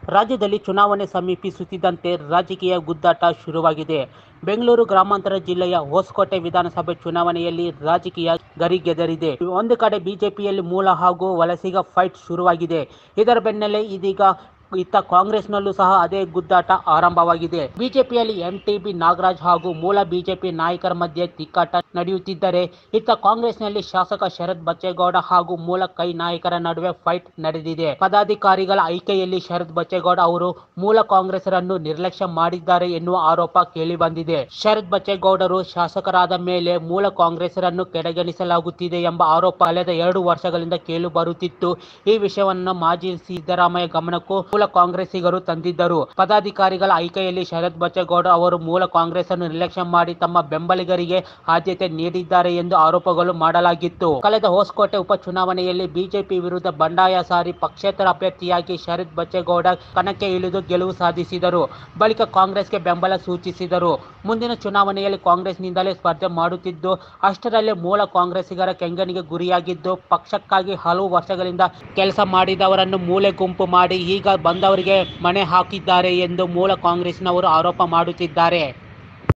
ರಾಜ್ಯದಲ್ಲಿ ಚುನಾವಣೆ ಸಮೀಪಿಸುತ್ತಿದ್ದಂತೆ ರಾಜಕೀಯ ಗುದ್ದಾಟ ಶುರುವಾಗಿದೆ ಬೆಂಗಳೂರು ಗ್ರಾಮಾಂತರ ಜಿಲ್ಲೆಯ ಹೊಸಕೋಟೆ ವಿಧಾನಸಭೆ ಚುನಾವಣೆಯಲ್ಲಿ ರಾಜಕೀಯ ಗರಿಗೆದರಿದೆ ಒಂದು ಕಡೆ ಬಿಜೆಪಿಯಲ್ಲಿ ಮೂಲ ಹಾಗೂ ವಲಸಿಗ ಫೈಟ್ ಶುರುವಾಗಿದೆ ಇದರ ಬೆನ್ನಲ್ಲೇ ಇದೀಗ ಇತ್ತ ಕಾಂಗ್ರೆಸ್ನಲ್ಲೂ ಸಹ ಅದೇ ಗುದ್ದಾಟ ಆರಂಭವಾಗಿದೆ ಬಿಜೆಪಿಯಲ್ಲಿ ಎಂಟಿಬಿ ನಾಗರಾಜ್ ಹಾಗೂ ಮೂಲ ಬಿಜೆಪಿ ನಾಯಕರ ಮಧ್ಯೆ ತಿಕ್ಕಾಟ ನಡೆಯುತ್ತಿದ್ದರೆ ಇತ್ತ ಕಾಂಗ್ರೆಸ್ನಲ್ಲಿ ಶಾಸಕ ಶರತ್ ಬಚ್ಚೇಗೌಡ ಹಾಗೂ ಮೂಲ ಕೈ ನಾಯಕರ ನಡುವೆ ಫೈಟ್ ನಡೆದಿದೆ ಪದಾಧಿಕಾರಿಗಳ ಆಯ್ಕೆಯಲ್ಲಿ ಶರತ್ ಬಚ್ಚೇಗೌಡ ಅವರು ಮೂಲ ಕಾಂಗ್ರೆಸ್ರನ್ನು ನಿರ್ಲಕ್ಷ್ಯ ಮಾಡಿದ್ದಾರೆ ಎನ್ನುವ ಆರೋಪ ಕೇಳಿಬಂದಿದೆ ಶರತ್ ಬಚ್ಚೇಗೌಡರು ಶಾಸಕರಾದ ಮೇಲೆ ಮೂಲ ಕಾಂಗ್ರೆಸ್ರನ್ನು ಕೆಳಗಣಿಸಲಾಗುತ್ತಿದೆ ಎಂಬ ಆರೋಪ ಕಳೆದ ಎರಡು ವರ್ಷಗಳಿಂದ ಕೇಳಿ ಬರುತ್ತಿತ್ತು ಈ ವಿಷಯವನ್ನು ಮಾಜಿ ಸಿದ್ದರಾಮಯ್ಯ ಗಮನಕ್ಕೂ ಮೂಲ ಕಾಂಗ್ರೆಸ್ಸಿಗರು ತಂದಿದ್ದರು ಪದಾಧಿಕಾರಿಗಳ ಆಯ್ಕೆಯಲ್ಲಿ ಶರತ್ ಬಚ್ಚೇಗೌಡ ಅವರು ಮೂಲ ಕಾಂಗ್ರೆಸ್ ಅನ್ನು ನಿರ್ಲಕ್ಷ್ಯ ಮಾಡಿ ತಮ್ಮ ಬೆಂಬಲಿಗರಿಗೆ ಆದ್ಯತೆ ನೀಡಿದ್ದಾರೆ ಎಂದು ಆರೋಪಗಳು ಮಾಡಲಾಗಿತ್ತು ಕಳೆದ ಹೊಸಕೋಟೆ ಉಪಚುನಾವಣೆಯಲ್ಲಿ ಬಿಜೆಪಿ ವಿರುದ್ಧ ಬಂಡಾಯ ಸಾರಿ ಪಕ್ಷೇತರ ಅಭ್ಯರ್ಥಿಯಾಗಿ ಶರತ್ ಬಚ್ಚೇಗೌಡ ಕಣಕ್ಕೆ ಇಳಿದು ಗೆಲುವು ಸಾಧಿಸಿದರು ಬಳಿಕ ಕಾಂಗ್ರೆಸ್ಗೆ ಬೆಂಬಲ ಸೂಚಿಸಿದರು ಮುಂದಿನ ಚುನಾವಣೆಯಲ್ಲಿ ಕಾಂಗ್ರೆಸ್ನಿಂದಲೇ ಸ್ಪರ್ಧೆ ಮಾಡುತ್ತಿದ್ದು ಅಷ್ಟರಲ್ಲೇ ಮೂಲ ಕಾಂಗ್ರೆಸ್ಸಿಗರ ಕೆಂಗಣಿಗೆ ಗುರಿಯಾಗಿದ್ದು ಪಕ್ಷಕ್ಕಾಗಿ ಹಲವು ವರ್ಷಗಳಿಂದ ಕೆಲಸ ಮಾಡಿದವರನ್ನು ಮೂಲೆ ಗುಂಪು ಮಾಡಿ ಈಗ ಬಂದವರಿಗೆ ಮಣೆ ಹಾಕಿದ್ದಾರೆ ಎಂದು ಮೂಲ ಕಾಂಗ್ರೆಸ್ನವರು ಆರೋಪ ಮಾಡುತ್ತಿದ್ದಾರೆ